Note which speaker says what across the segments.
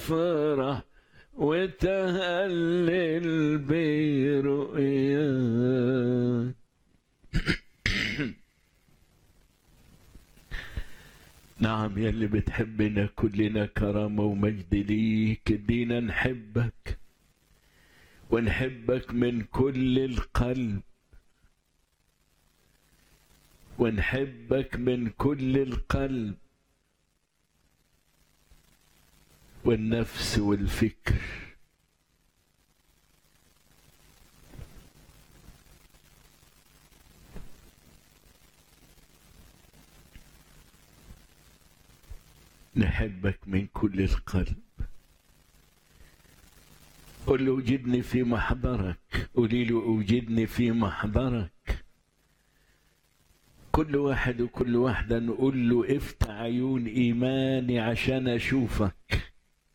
Speaker 1: تفرح وتهلل برؤياك نعم يا اللي بتحبنا كلنا كرامة ومجد ليك ادينا نحبك ونحبك من كل القلب ونحبك من كل القلب والنفس والفكر نحبك من كل القلب قل له اوجدني في محضرك قولي له اوجدني في محضرك كل واحد وكل واحدة نقول له افتح عيون ايماني عشان اشوفك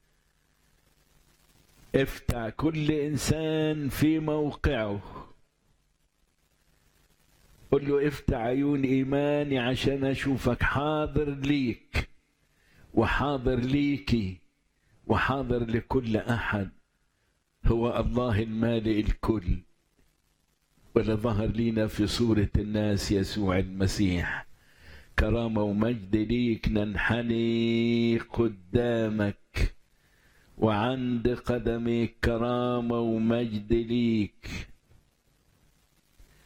Speaker 1: افتح كل انسان في موقعه قل له افتح عيون ايماني عشان اشوفك حاضر ليك وحاضر ليكي وحاضر لكل احد هو الله المالئ الكل ولا ظهر لينا في صورة الناس يسوع المسيح كرامة ومجد ليك ننحني قدامك وعند قدمك كرامة ومجد ليك